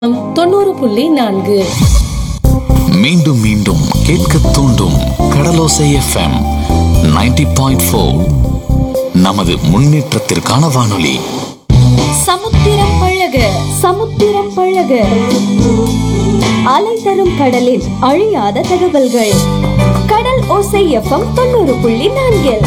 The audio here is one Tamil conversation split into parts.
தொண்ணூறு புள்ளி நான்கு மீண்டும் மீண்டும் கேட்க தூண்டும் கடலோசை எஃப்எம் 90.4 பாயிண்ட் ஃபோர் நமது முன்னேற்றத்திற்கான வானொலி சமுத்திரம் பழக சமுத்திரம் பழக அலை தரும் கடலில் அழியாத தகவல்கள் கடல் ஓசை எஃப்எம் தொண்ணூறு புள்ளி நான்கில்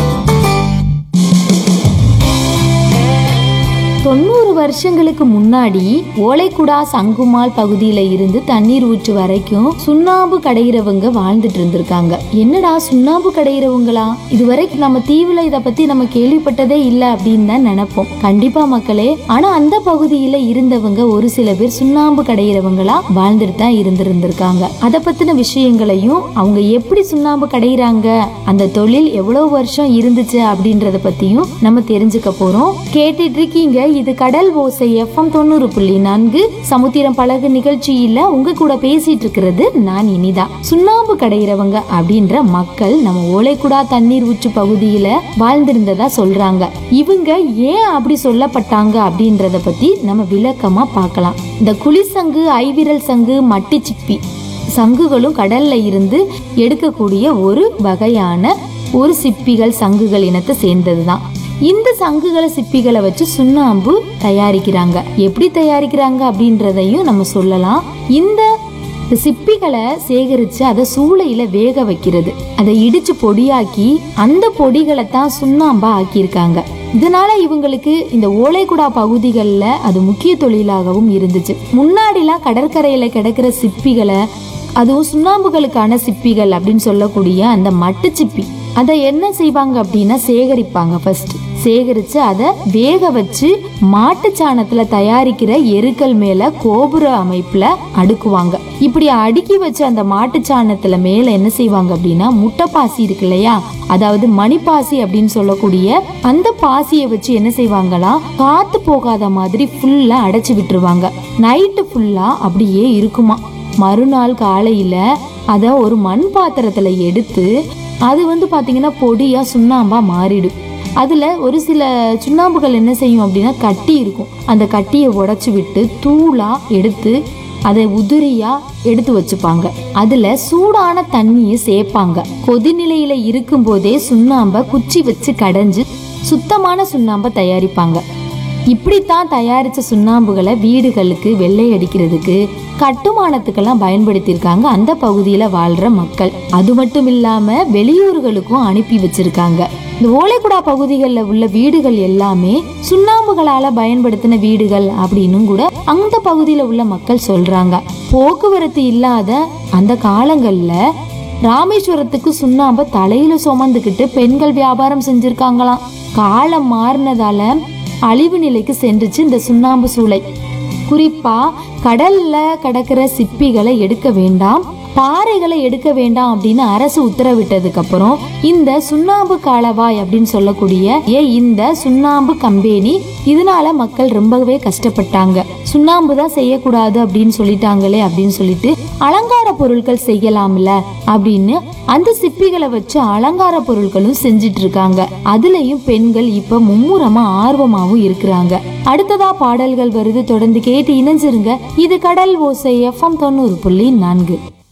தொண்ணூறு வருஷங்களுக்கு முன்னாடி ஓலைக்குடா சங்குமால் பகுதியில இருந்து தண்ணீர் ஊற்று வரைக்கும் சுண்ணாம்பு கடையிறவங்க வாழ்ந்துட்டு இருந்திருக்காங்க என்னடா சுண்ணாம்பு கடையிறவங்களா இதுவரைக்கும் நம்ம தீவுல இத பத்தி நம்ம கேள்விப்பட்டதே இல்ல அப்படின்னு தான் நினைப்போம் கண்டிப்பா மக்களே ஆனா அந்த பகுதியில இருந்தவங்க ஒரு சில பேர் சுண்ணாம்பு கடையிறவங்களா வாழ்ந்துட்டு தான் இருந்திருந்திருக்காங்க அத பத்தின விஷயங்களையும் அவங்க எப்படி சுண்ணாம்பு கடையிறாங்க அந்த தொழில் எவ்வளவு வருஷம் இருந்துச்சு அப்படின்றத பத்தியும் நம்ம தெரிஞ்சுக்க போறோம் கேட்டுட்டு இருக்கீங்க இது கடல் ஓசை எஃப்எம் தொண்ணூறு புள்ளி நான்கு சமுத்திரம் பழகு நிகழ்ச்சியில உங்க கூட பேசிட்டு இருக்கிறது நான் இனிதா சுண்ணாம்பு கடையிறவங்க அப்படின்ற மக்கள் நம்ம ஓலைக்குடா தண்ணீர் ஊற்று பகுதியில வாழ்ந்திருந்ததா சொல்றாங்க இவங்க ஏன் அப்படி சொல்லப்பட்டாங்க அப்படின்றத பத்தி நம்ம விளக்கமா பார்க்கலாம் இந்த குளிசங்கு ஐவிரல் சங்கு மட்டி சிப்பி சங்குகளும் கடல்ல இருந்து எடுக்கக்கூடிய ஒரு வகையான ஒரு சிப்பிகள் சங்குகள் இனத்தை சேர்ந்ததுதான் இந்த சங்குகளை சிப்பிகளை வச்சு சுண்ணாம்பு தயாரிக்கிறாங்க எப்படி தயாரிக்கிறாங்க அப்படின்றதையும் நம்ம சொல்லலாம் இந்த சிப்பிகளை சேகரிச்சு அதை சூளையில வேக வைக்கிறது அதை இடிச்சு பொடியாக்கி அந்த பொடிகளை தான் சுண்ணாம்பா ஆக்கியிருக்காங்க இதனால இவங்களுக்கு இந்த ஓலைக்குடா பகுதிகளில் அது முக்கிய தொழிலாகவும் இருந்துச்சு முன்னாடிலாம் கடற்கரையில கிடக்கிற சிப்பிகளை அதுவும் சுண்ணாம்புகளுக்கான சிப்பிகள் அப்படின்னு சொல்லக்கூடிய அந்த மட்டு சிப்பி அதை என்ன செய்வாங்க அப்படின்னா சேகரிப்பாங்க ஃபர்ஸ்ட் சேகரிச்சு அதை வேக வச்சு மாட்டு சாணத்துல தயாரிக்கிற எருக்கள் மேல கோபுர அமைப்புல அடுக்குவாங்க இப்படி அடுக்கி வச்ச அந்த மாட்டு சாணத்துல மேல என்ன செய்வாங்க அப்படின்னா முட்டை பாசி இருக்கு இல்லையா அதாவது மணிப்பாசி அப்படின்னு சொல்லக்கூடிய அந்த பாசியை வச்சு என்ன செய்வாங்களாம் காத்து போகாத மாதிரி ஃபுல்லா அடைச்சு விட்டுருவாங்க நைட்டு ஃபுல்லா அப்படியே இருக்குமா மறுநாள் காலையில அத ஒரு மண் பாத்திரத்துல எடுத்து அது வந்து பாத்தீங்கன்னா பொடியா சுண்ணாம்பா மாறிடும் அதுல ஒரு சில சுண்ணாம்புகள் என்ன செய்யும் அப்படின்னா கட்டி இருக்கும் அந்த கட்டியை உடைச்சு விட்டு தூளா எடுத்து அதை உதிரியா எடுத்து வச்சுப்பாங்க அதுல சூடான தண்ணியை சேர்ப்பாங்க கொதிநிலையில இருக்கும் போதே சுண்ணாம்ப குச்சி வச்சு கடைஞ்சு சுத்தமான சுண்ணாம்பை தயாரிப்பாங்க இப்படித்தான் தயாரிச்ச சுண்ணாம்புகளை வீடுகளுக்கு வெள்ளை அடிக்கிறதுக்கு கட்டுமானத்துக்கெல்லாம் பயன்படுத்தியிருக்காங்க அந்த பகுதியில வாழ்ற மக்கள் அது மட்டும் இல்லாம வெளியூர்களுக்கும் அனுப்பி வச்சிருக்காங்க இந்த ஓலைக்குடா பகுதிகளில் உள்ள வீடுகள் எல்லாமே சுண்ணாம்புகளால பயன்படுத்தின வீடுகள் அப்படின்னும் கூட அந்த பகுதியில உள்ள மக்கள் சொல்றாங்க போக்குவரத்து இல்லாத அந்த காலங்கள்ல ராமேஸ்வரத்துக்கு சுண்ணாம்பை தலையில சுமந்துக்கிட்டு பெண்கள் வியாபாரம் செஞ்சிருக்காங்களாம் காலம் மாறினதால அழிவு நிலைக்கு சென்றுச்சு இந்த சுண்ணாம்பு சூளை குறிப்பா கடல்ல கிடக்கிற சிப்பிகளை எடுக்க வேண்டாம் பாறைகளை எடுக்க வேண்டாம் அப்படின்னு அரசு உத்தரவிட்டதுக்கு அப்புறம் இந்த சுண்ணாம்பு காலவாய் அப்படின்னு சொல்லக்கூடிய ஏ இந்த சுண்ணாம்பு கம்பெனி இதனால மக்கள் ரொம்பவே கஷ்டப்பட்டாங்க சுண்ணாம்பு தான் செய்யக்கூடாது அப்படின்னு சொல்லிட்டாங்களே அப்படின்னு சொல்லிட்டு அலங்கார பொருட்கள் செய்யலாம்ல அப்படின்னு அந்த சிப்பிகளை வச்சு அலங்கார பொருட்களும் செஞ்சிட்டு இருக்காங்க அதுலயும் பெண்கள் இப்ப மும்முரமா ஆர்வமாவும் இருக்கிறாங்க அடுத்ததா பாடல்கள் வருது தொடர்ந்து கேட்டு இணைஞ்சிருங்க இது கடல் ஓசை எஃப்எம் தொண்ணூறு புள்ளி நான்கு